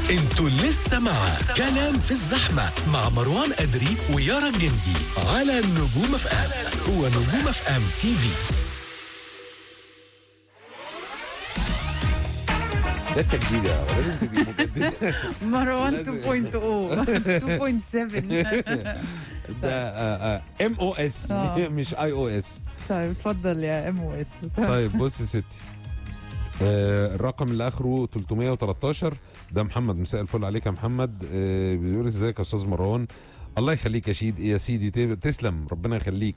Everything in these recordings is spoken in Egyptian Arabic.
انتوا لسه مع كلام في الزحمة مع مروان أدري ويارا الجندي على نجوم اف ام هو نجوم اف ام تي في ده التجديد يا لازم تبقي مجدد مروان لازم. 2.0 2.7 ده ام او اس آه. مش اي او اس طيب اتفضل يا ام او اس طيب بص يا ستي آه، الرقم اللي اخره 313 ده محمد مساء الفل عليك يا محمد آه، بيقول ازيك يا استاذ مروان الله يخليك يا شيد يا سيدي ت- تسلم ربنا يخليك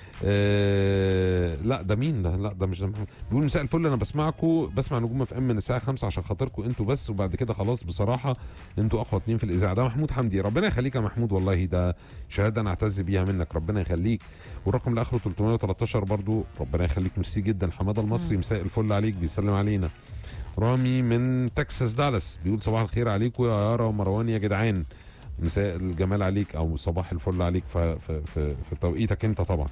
آه لا ده مين ده لا ده مش ده محمد بيقول مساء الفل انا بسمعكم بسمع نجوم اف ام من الساعه 5 عشان خاطركم انتوا بس وبعد كده خلاص بصراحه انتوا اقوى اتنين في الاذاعه ده محمود حمدي ربنا يخليك يا محمود والله ده شهاده انا اعتز بيها منك ربنا يخليك والرقم اللي اخره 313 برضو ربنا يخليك ميرسي جدا حماده المصري مساء الفل عليك بيسلم علينا رامي من تكساس دالاس بيقول صباح الخير عليكم يا يارا ومروان يا جدعان مساء الجمال عليك او صباح الفل عليك في في في, في توقيتك انت طبعا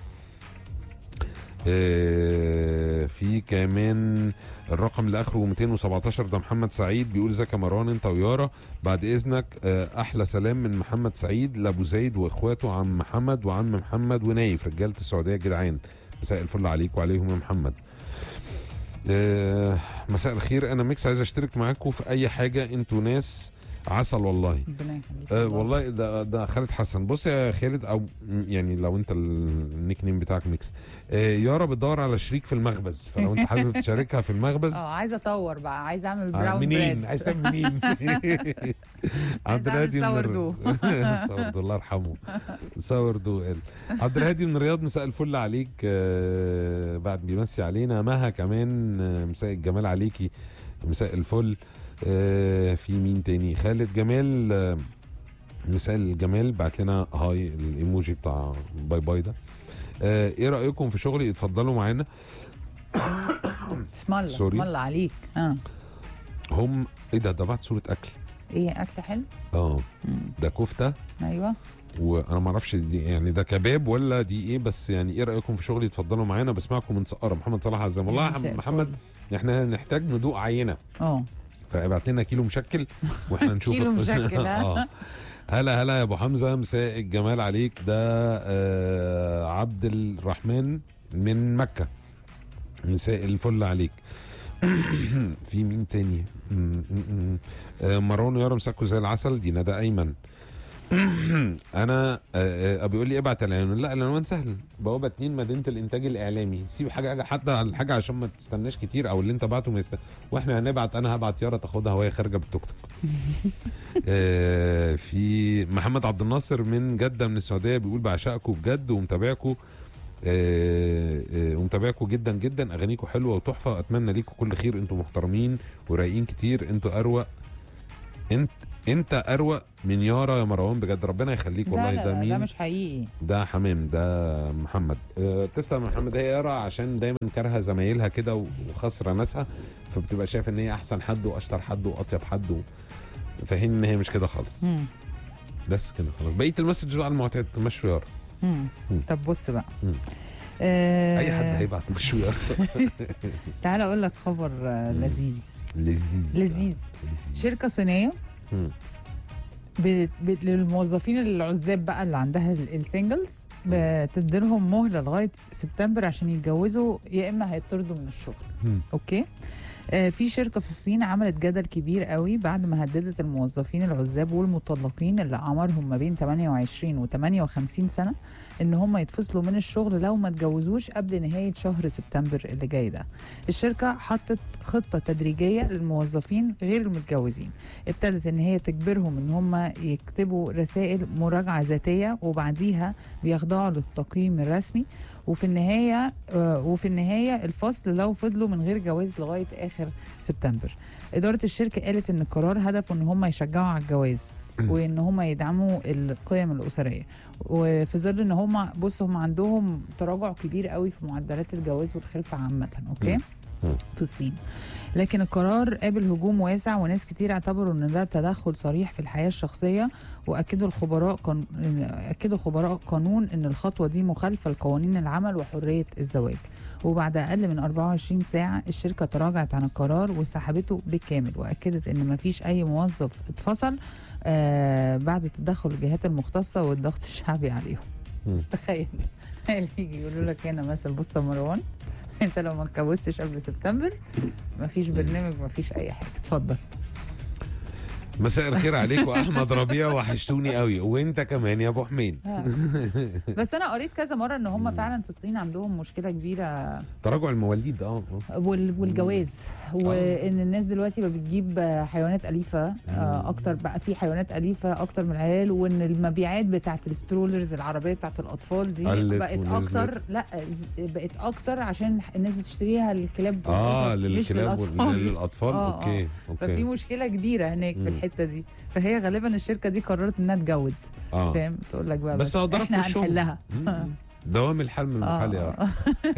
آه، في كمان الرقم اللي اخره 217 ده محمد سعيد بيقول ازيك يا مروان انت ويارا بعد اذنك آه، احلى سلام من محمد سعيد لابو زيد واخواته عم محمد وعم محمد ونايف رجاله السعوديه يا جدعان مساء الفل عليك وعليهم يا محمد آه، مساء الخير انا ميكس عايز اشترك معاكم في اي حاجه انتوا ناس عسل والله ربنا يخليك أه والله ده ده خالد حسن بص يا خالد او م- يعني لو انت ال- النيك نيم بتاعك ميكس أه يارا بتدور على شريك في المخبز فلو انت حابب تشاركها في المخبز اه عايزه اطور بقى عايزه اعمل آه، براون منين بريد عايز تعمل منين عبد أعمل الهادي من sourdough. الر- sourdough، الله يرحمه ساوردو قال عبد الهادي من الرياض مساء الفل عليك آه، بعد بيمسي علينا مها كمان آه، مساء الجمال عليكي مساء الفل آه، في مين تاني خالد جمال آه، مساء الجمال بعت لنا هاي الايموجي بتاع باي باي ده آه، ايه رايكم في شغلي اتفضلوا معانا اسم الله سوري. اسم الله عليك اه هم ايه ده ده بعت صوره اكل ايه اكل حلو اه مم. ده كفته ايوه وانا ما اعرفش دي يعني ده كباب ولا دي ايه بس يعني ايه رايكم في شغلي اتفضلوا معانا بسمعكم من سقاره محمد صلاح عزام والله يا مساء حم- الفل. محمد احنا نحتاج ندوق عينه اه فابعت لنا كيلو مشكل واحنا نشوف كيلو القصة. مشكل، ها؟ اه هلا هلا يا ابو حمزه مساء الجمال عليك ده آه عبد الرحمن من مكه مساء الفل عليك في مين تاني م- م- م. آه مروان يارا مساكو زي العسل دي ندى ايمن انا آه، آه، بيقول لي ابعت العنوان لا العنوان سهل بوابه 2 مدينه الانتاج الاعلامي سيب حاجه حتى على الحاجه عشان ما تستناش كتير او اللي انت بعته ما يست... واحنا هنبعت انا هبعت يارا تاخدها وهي خارجه بالتوك توك آه، في محمد عبد الناصر من جده من السعوديه بيقول بعشقكم بجد ومتابعكم آه، آه، ومتابعكم جدا جدا اغانيكم حلوه وتحفه اتمنى ليكم كل خير انتم محترمين ورايقين كتير انتوا اروق انت انت اروق من يارا يا مروان بجد ربنا يخليك والله لا ده لا ده مين مش حقيقي ده حمام ده محمد أه تسلم يا محمد هي يارا عشان دايما كارهه زمايلها كده وخسره ناسها فبتبقى شايفه ان هي احسن حد واشطر حد واطيب حد و... فاهمين ان هي مش كده خالص مم. بس كده خلاص بقيه المسج بقى المعتاد تمشوا يارا مم. مم. طب بص بقى مم. آه اي حد هيبعت مشوا يارا تعال اقول لك خبر آه، مم. لذيذ لذيذ لذيذ شركه صينيه مم. بت- بت- للموظفين العزاب بقى اللي عندها ال- السنجلز بتديلهم مهله لغايه سبتمبر عشان يتجوزوا يا اما هيطردوا من الشغل مم. اوكي آه في شركه في الصين عملت جدل كبير قوي بعد ما هددت الموظفين العزاب والمطلقين اللي اعمارهم ما بين 28 و 58 سنه ان هم يتفصلوا من الشغل لو ما اتجوزوش قبل نهايه شهر سبتمبر اللي جاي ده الشركه حطت خطه تدريجيه للموظفين غير المتجوزين ابتدت ان هي تجبرهم ان هم يكتبوا رسائل مراجعه ذاتيه وبعديها بيخضعوا للتقييم الرسمي وفي النهايه آه، وفي النهايه الفصل لو فضلوا من غير جواز لغايه اخر سبتمبر اداره الشركه قالت ان القرار هدفه ان هم يشجعوا على الجواز وان هم يدعموا القيم الاسريه وفي ظل ان هم بص هم عندهم تراجع كبير قوي في معدلات الجواز والخلفه عامه اوكي مم. مم. في الصين لكن القرار قابل هجوم واسع وناس كتير اعتبروا ان ده تدخل صريح في الحياه الشخصيه واكدوا الخبراء قان... اكدوا خبراء قانون ان الخطوه دي مخالفه لقوانين العمل وحريه الزواج وبعد اقل من 24 ساعه الشركه تراجعت عن القرار وسحبته بالكامل واكدت ان مفيش اي موظف اتفصل آه بعد تدخل الجهات المختصه والضغط الشعبي عليهم مم. تخيل تخيل يجي يقولوا لك هنا مثلا بص يا مروان انت لو ما اتجوزتش قبل سبتمبر مفيش برنامج مفيش اي حاجه اتفضل مساء الخير عليكم احمد ربيع وحشتوني قوي وانت كمان يا ابو حميد بس انا قريت كذا مره ان هم فعلا في الصين عندهم مشكله كبيره تراجع المواليد اه آه. وال- والجواز وان الناس دلوقتي بقى بتجيب حيوانات اليفه آه، اكتر بقى في حيوانات اليفه اكتر من العيال وان المبيعات بتاعت السترولرز العربيه بتاعت الاطفال دي قلت بقت ونزلت. اكتر لا ز- بقت اكتر عشان الناس بتشتريها للكلاب اه والقطط، مش للكلاب للاطفال وال- للاطفال آه، آه. اوكي ففي اوكي مشكله كبيره هناك مم. في الحته دي فهي غالبا الشركه دي قررت انها تجود اه فاهم تقول لك بقى بس بس, هو ضرب احنا في وشهم. هنحلها مم. دوام الحال من المحل يا آه.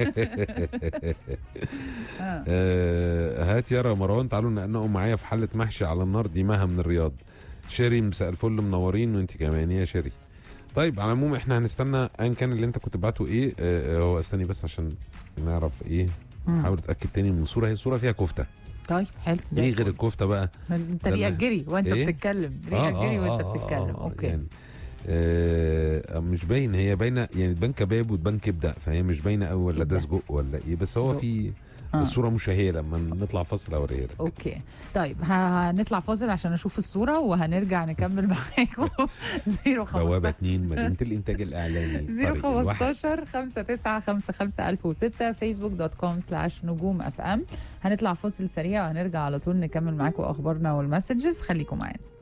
آه. آه، هات يارا مروان تعالوا نقنقوا معايا في حله محشي على النار دي مها من الرياض شيري مساء الفل منورين وانت كمان يا شيري طيب على العموم احنا هنستنى ان كان اللي انت كنت بعته ايه آه، آه، هو استني بس عشان نعرف ايه مم. حاول اتاكد تاني من الصوره هي الصوره فيها كفته طيب حلو زي ايه الفل. غير الكفته بقى انت ده ريقك أنا- جري وانت إيه؟ بتتكلم ريقك جري وانت بتتكلم اوكي يعني آه مش باين هي باينه يعني تبان كباب وتبان كبده فهي مش باينه قوي ولا ده كبدة. سجق ولا ايه بس هو سجق. في آه. الصوره مشهيه لما نطلع فاصل اوريها لك اوكي طيب ه- هنطلع فاصل عشان اشوف الصوره وهنرجع نكمل معاكم 0 بوابه 15 2 مدينه الانتاج الاعلامي 0 طريق الواحد. 15 5 9 5 5 1006 فيسبوك دوت كوم سلاش نجوم اف ام هنطلع فاصل سريع وهنرجع على طول نكمل معاكم اخبارنا والمسجز خليكم معانا